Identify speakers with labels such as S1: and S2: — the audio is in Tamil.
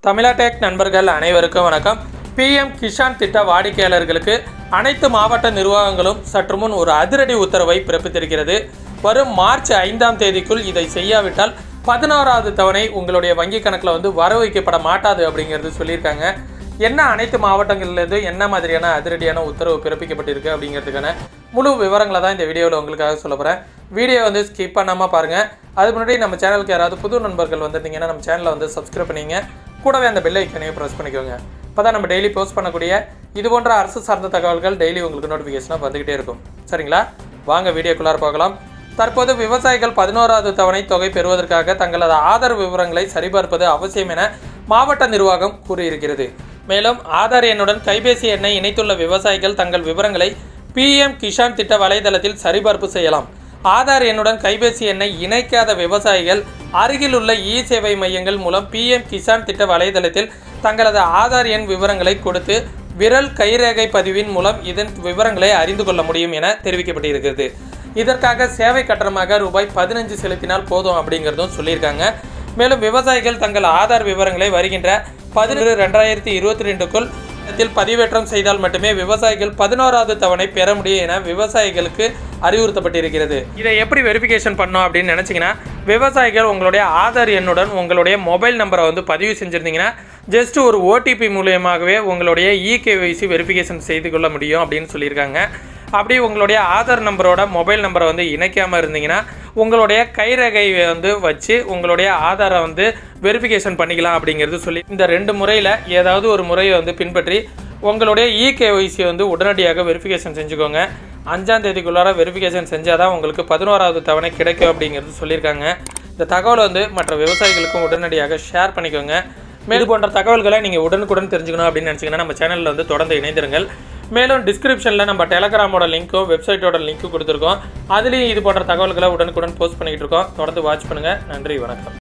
S1: தமிழா டெக் நண்பர்கள் அனைவருக்கும் வணக்கம் பிஎம் கிஷான் திட்ட வாடிக்கையாளர்களுக்கு அனைத்து மாவட்ட நிர்வாகங்களும் சற்று முன் ஒரு அதிரடி உத்தரவை பிறப்பித்திருக்கிறது வரும் மார்ச் ஐந்தாம் தேதிக்குள் இதை செய்யாவிட்டால் பதினோராவது தவணை உங்களுடைய வங்கி கணக்கில் வந்து வர வைக்கப்பட மாட்டாது அப்படிங்கிறது சொல்லியிருக்காங்க என்ன அனைத்து மாவட்டங்கள்லேருந்து என்ன மாதிரியான அதிரடியான உத்தரவு பிறப்பிக்கப்பட்டிருக்கு அப்படிங்கிறதுக்கான முழு விவரங்களை தான் இந்த வீடியோவில் உங்களுக்காக சொல்ல போகிறேன் வீடியோ வந்து ஸ்கிப் பண்ணாமல் பாருங்கள் அதுக்கு முன்னாடி நம்ம சேனலுக்கு யாராவது புது நண்பர்கள் வந்திருந்தீங்கன்னா நம்ம சேனலை வந்து சப்ஸ்கிரைப் பண்ணிங்க கூடவே அந்த பெல் ஐக்கனையும் ப்ரெஸ் பண்ணிக்கோங்க அப்போ தான் நம்ம டெய்லி போஸ்ட் பண்ணக்கூடிய இது போன்ற அரசு சார்ந்த தகவல்கள் டெய்லி உங்களுக்கு நோட்டிஃபிகேஷனாக வந்துக்கிட்டே இருக்கும் சரிங்களா வாங்க வீடியோக்குள்ளார பார்க்கலாம் தற்போது விவசாயிகள் பதினோராவது தவணை தொகை பெறுவதற்காக தங்களது ஆதார் விவரங்களை சரிபார்ப்பது அவசியம் என மாவட்ட நிர்வாகம் கூறியிருக்கிறது மேலும் ஆதார் எண்ணுடன் கைபேசி எண்ணை இணைத்துள்ள விவசாயிகள் தங்கள் விவரங்களை பிஎம் கிஷான் திட்ட வலைதளத்தில் சரிபார்ப்பு செய்யலாம் ஆதார் எண்ணுடன் கைபேசி எண்ணை இணைக்காத விவசாயிகள் அருகில் உள்ள இ சேவை மையங்கள் மூலம் பிஎம் கிசான் திட்ட வலைதளத்தில் தங்களது ஆதார் எண் விவரங்களை கொடுத்து விரல் கைரேகை பதிவின் மூலம் இதன் விவரங்களை அறிந்து கொள்ள முடியும் என தெரிவிக்கப்பட்டிருக்கிறது இதற்காக சேவை கட்டணமாக ரூபாய் பதினஞ்சு செலுத்தினால் போதும் அப்படிங்கிறதும் சொல்லியிருக்காங்க மேலும் விவசாயிகள் தங்கள் ஆதார் விவரங்களை வருகின்ற பதினொரு ரெண்டாயிரத்தி இருபத்தி ரெண்டுக்குள் இதில் பதிவேற்றம் செய்தால் மட்டுமே விவசாயிகள் பதினோராவது தவணை பெற முடியும் என விவசாயிகளுக்கு அறிவுறுத்தப்பட்டிருக்கிறது இதை எப்படி வெரிஃபிகேஷன் பண்ணோம் அப்படின்னு நினச்சிங்கன்னா விவசாயிகள் உங்களுடைய ஆதார் எண்ணுடன் உங்களுடைய மொபைல் நம்பரை வந்து பதிவு செஞ்சுருந்தீங்கன்னா ஜஸ்ட் ஒரு ஓடிபி மூலியமாகவே உங்களுடைய இகேவைசி வெரிஃபிகேஷன் செய்து கொள்ள முடியும் அப்படின்னு சொல்லியிருக்காங்க அப்படி உங்களுடைய ஆதார் நம்பரோட மொபைல் நம்பரை வந்து இணைக்காமல் இருந்தீங்கன்னா உங்களுடைய கைரேகை வந்து வச்சு உங்களுடைய ஆதாரை வந்து வெரிஃபிகேஷன் பண்ணிக்கலாம் அப்படிங்கிறது சொல்லி இந்த ரெண்டு முறையில் ஏதாவது ஒரு முறையை வந்து பின்பற்றி உங்களுடைய இகேஒய்சி வந்து உடனடியாக வெரிஃபிகேஷன் செஞ்சுக்கோங்க அஞ்சாம் தேதிக்குள்ளார வெரிஃபிகேஷன் செஞ்சால் தான் உங்களுக்கு பதினோராவது தவணை கிடைக்கும் அப்படிங்கிறது சொல்லியிருக்காங்க இந்த தகவல் வந்து மற்ற விவசாயிகளுக்கும் உடனடியாக ஷேர் பண்ணிக்கோங்க மேலும் போன்ற தகவல்களை நீங்கள் உடனுக்குடன் தெரிஞ்சுக்கணும் அப்படின்னு நினச்சிங்கன்னா நம்ம சேனலில் வந்து தொடர்ந்து இணைந்திருங்கள் மேலும் டிஸ்கிரிப்ஷனில் நம்ம டெலகிராமோட லிங்க்கும் வெப்சைட்டோட லிங்க்கும் கொடுத்துருக்கோம் அதுலேயும் இது போன்ற தகவல்களை உடனுக்குடன் போஸ்ட் பண்ணிக்கிட்டு இருக்கோம் தொடர்ந்து வாட்ச் பண்ணுங்கள் நன்றி வணக்கம்